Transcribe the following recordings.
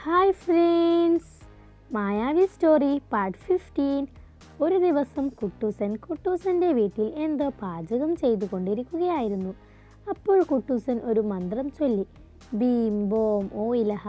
hi friends Mayavi story part fifteen ഒരു ദിവസം കുട്ടൂസൻ കുട്ടൂസൻ്റെ വീട്ടിൽ എന്തോ പാചകം ചെയ്തുകൊണ്ടിരിക്കുകയായിരുന്നു അപ്പോൾ കുട്ടൂസൻ ഒരു മന്ത്രം ചൊല്ലി ബീം ബോം ഓ ഇലഹ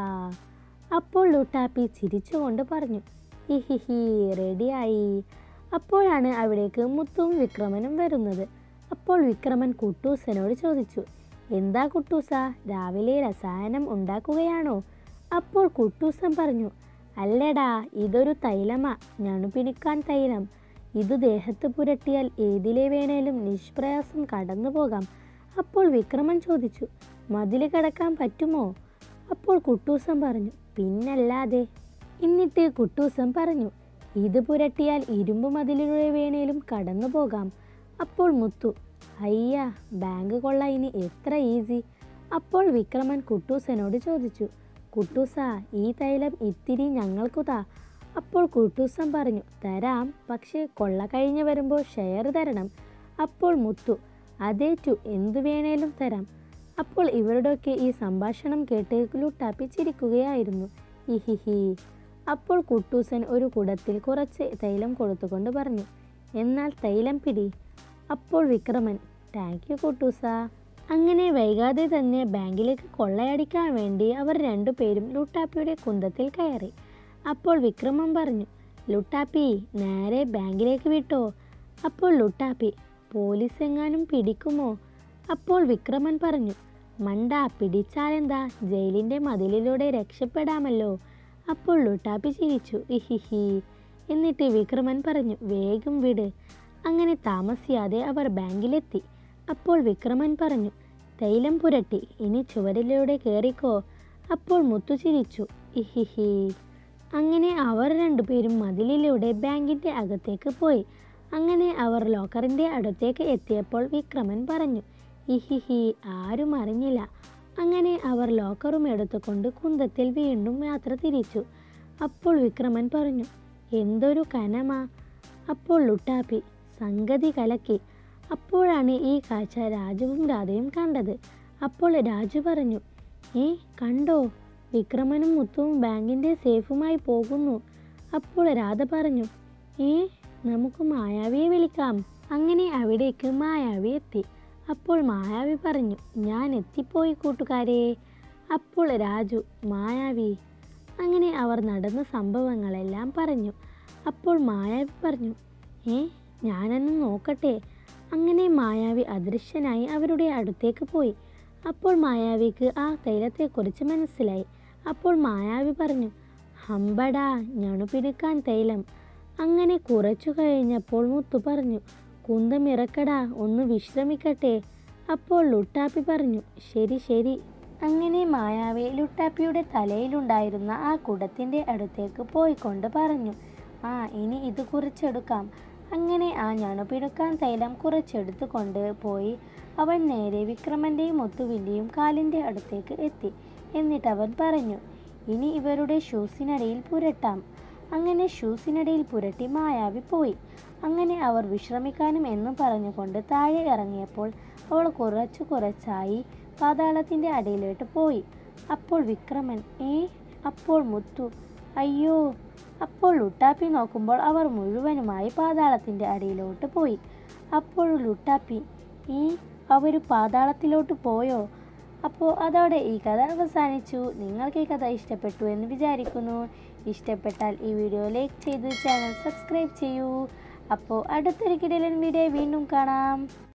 അപ്പോൾ ലുട്ടാപ്പി ചിരിച്ചുകൊണ്ട് പറഞ്ഞു ഹിഹിഹി റെഡിയായി അപ്പോഴാണ് അവിടേക്ക് മുത്തും വിക്രമനും വരുന്നത് അപ്പോൾ വിക്രമൻ കുട്ടൂസനോട് ചോദിച്ചു എന്താ കുട്ടൂസ രാവിലെ രസായനം ഉണ്ടാക്കുകയാണോ അപ്പോൾ കുട്ടൂസൻ പറഞ്ഞു അല്ലടാ ഇതൊരു തൈലമാ ഞണുപിടിക്കാൻ തൈലം ഇത് ദേഹത്ത് പുരട്ടിയാൽ ഏതിലെ വേണേലും നിഷ്പ്രയാസം കടന്നു പോകാം അപ്പോൾ വിക്രമൻ ചോദിച്ചു മതിൽ കടക്കാൻ പറ്റുമോ അപ്പോൾ കുട്ടൂസൻ പറഞ്ഞു പിന്നല്ലാതെ എന്നിട്ട് കുട്ടൂസൻ പറഞ്ഞു ഇത് പുരട്ടിയാൽ ഇരുമ്പ് മതിലിലൂടെ വേണേലും കടന്നു പോകാം അപ്പോൾ മുത്തു അയ്യ ബാങ്ക് കൊള്ള ഇനി എത്ര ഈസി അപ്പോൾ വിക്രമൻ കുട്ടൂസനോട് ചോദിച്ചു കുട്ടൂസ ഈ തൈലം ഇത്തിരി ഞങ്ങൾക്കു താ അപ്പോൾ കുട്ടൂസൻ പറഞ്ഞു തരാം പക്ഷേ കൊള്ള കഴിഞ്ഞ് വരുമ്പോൾ ഷെയർ തരണം അപ്പോൾ മുത്തു അതേറ്റു എന്തു വേണേലും തരാം അപ്പോൾ ഇവരുടെയൊക്കെ ഈ സംഭാഷണം കേട്ട് ലുട്ടാപ്പി ചിരിക്കുകയായിരുന്നു ഹിഹിഹി അപ്പോൾ കുട്ടൂസൻ ഒരു കുടത്തിൽ കുറച്ച് തൈലം കൊടുത്തുകൊണ്ട് പറഞ്ഞു എന്നാൽ തൈലം പിടി അപ്പോൾ വിക്രമൻ താങ്ക് യു കുട്ടൂസ അങ്ങനെ വൈകാതെ തന്നെ ബാങ്കിലേക്ക് കൊള്ളയടിക്കാൻ വേണ്ടി അവർ രണ്ടുപേരും ലുട്ടാപ്പിയുടെ കുന്തത്തിൽ കയറി അപ്പോൾ വിക്രമൻ പറഞ്ഞു ലുട്ടാപ്പി നേരെ ബാങ്കിലേക്ക് വിട്ടോ അപ്പോൾ ലുട്ടാപ്പി പോലീസ് എങ്ങാനും പിടിക്കുമോ അപ്പോൾ വിക്രമൻ പറഞ്ഞു മണ്ട പിടിച്ചാലെന്താ ജയിലിൻ്റെ മതിലിലൂടെ രക്ഷപ്പെടാമല്ലോ അപ്പോൾ ലുട്ടാപ്പി ചിരിച്ചു ഇഹിഹി എന്നിട്ട് വിക്രമൻ പറഞ്ഞു വേഗം വിട് അങ്ങനെ താമസിയാതെ അവർ ബാങ്കിലെത്തി അപ്പോൾ വിക്രമൻ പറഞ്ഞു തൈലം പുരട്ടി ഇനി ചുവരിലൂടെ കയറിക്കോ അപ്പോൾ മുത്തു ചിരിച്ചു ഇഹിഹി അങ്ങനെ അവർ രണ്ടുപേരും മതിലിലൂടെ ബാങ്കിൻ്റെ അകത്തേക്ക് പോയി അങ്ങനെ അവർ ലോക്കറിൻ്റെ അടുത്തേക്ക് എത്തിയപ്പോൾ വിക്രമൻ പറഞ്ഞു ഇഹിഹി ആരും അറിഞ്ഞില്ല അങ്ങനെ അവർ ലോക്കറും എടുത്തുകൊണ്ട് കുന്തത്തിൽ വീണ്ടും യാത്ര തിരിച്ചു അപ്പോൾ വിക്രമൻ പറഞ്ഞു എന്തൊരു കനമാ അപ്പോൾ ലുട്ടാപ്പി സംഗതി കലക്കി അപ്പോഴാണ് ഈ കാഴ്ച രാജുവും രാധയും കണ്ടത് അപ്പോൾ രാജു പറഞ്ഞു ഏ കണ്ടോ വിക്രമനും മുത്തുവും ബാങ്കിൻ്റെ സേഫുമായി പോകുന്നു അപ്പോൾ രാധ പറഞ്ഞു ഏ നമുക്ക് മായാവിയെ വിളിക്കാം അങ്ങനെ അവിടേക്ക് മായാവി എത്തി അപ്പോൾ മായാവി പറഞ്ഞു ഞാൻ എത്തിപ്പോയി കൂട്ടുകാരെ അപ്പോൾ രാജു മായാവി അങ്ങനെ അവർ നടന്ന സംഭവങ്ങളെല്ലാം പറഞ്ഞു അപ്പോൾ മായാവി പറഞ്ഞു ഏ ഞാനൊന്ന് നോക്കട്ടെ അങ്ങനെ മായാവി അദൃശ്യനായി അവരുടെ അടുത്തേക്ക് പോയി അപ്പോൾ മായാവിക്ക് ആ തൈലത്തെക്കുറിച്ച് മനസ്സിലായി അപ്പോൾ മായാവി പറഞ്ഞു ഹമ്പടാ ഞണുപിടിക്കാൻ തൈലം അങ്ങനെ കുറച്ചു കഴിഞ്ഞപ്പോൾ മുത്തു പറഞ്ഞു കുന്തം ഇറക്കടാ ഒന്ന് വിശ്രമിക്കട്ടെ അപ്പോൾ ലുട്ടാപ്പി പറഞ്ഞു ശരി ശരി അങ്ങനെ മായാവി ലുട്ടാപ്പിയുടെ തലയിലുണ്ടായിരുന്ന ആ കുടത്തിൻ്റെ അടുത്തേക്ക് പോയിക്കൊണ്ട് പറഞ്ഞു ആ ഇനി ഇത് കുറച്ചെടുക്കാം അങ്ങനെ ആ ഞണുപിടുക്കാൻ തൈലം കുറച്ചെടുത്തു കൊണ്ട് പോയി അവൻ നേരെ വിക്രമൻ്റെയും മുത്തുവിൻ്റെയും കാലിൻ്റെ അടുത്തേക്ക് എത്തി എന്നിട്ട് അവൻ പറഞ്ഞു ഇനി ഇവരുടെ ഷൂസിനടിയിൽ പുരട്ടാം അങ്ങനെ ഷൂസിനടിയിൽ പുരട്ടി മായാവി പോയി അങ്ങനെ അവർ വിശ്രമിക്കാനും എന്ന് പറഞ്ഞുകൊണ്ട് താഴെ ഇറങ്ങിയപ്പോൾ അവൾ കുറച്ചു കുറച്ചായി പാതാളത്തിൻ്റെ അടിയിലോട്ട് പോയി അപ്പോൾ വിക്രമൻ ഏ അപ്പോൾ മുത്തു അയ്യോ അപ്പോൾ ലുട്ടാപ്പി നോക്കുമ്പോൾ അവർ മുഴുവനുമായി പാതാളത്തിൻ്റെ അടിയിലോട്ട് പോയി അപ്പോൾ ലുട്ടാപ്പി ഈ അവർ പാതാളത്തിലോട്ട് പോയോ അപ്പോൾ അതോടെ ഈ കഥ അവസാനിച്ചു നിങ്ങൾക്ക് ഈ കഥ ഇഷ്ടപ്പെട്ടു എന്ന് വിചാരിക്കുന്നു ഇഷ്ടപ്പെട്ടാൽ ഈ വീഡിയോ ലൈക്ക് ചെയ്ത് ചാനൽ സബ്സ്ക്രൈബ് ചെയ്യൂ അപ്പോൾ അടുത്തൊരു കിടലൻ വീഡിയോ വീണ്ടും കാണാം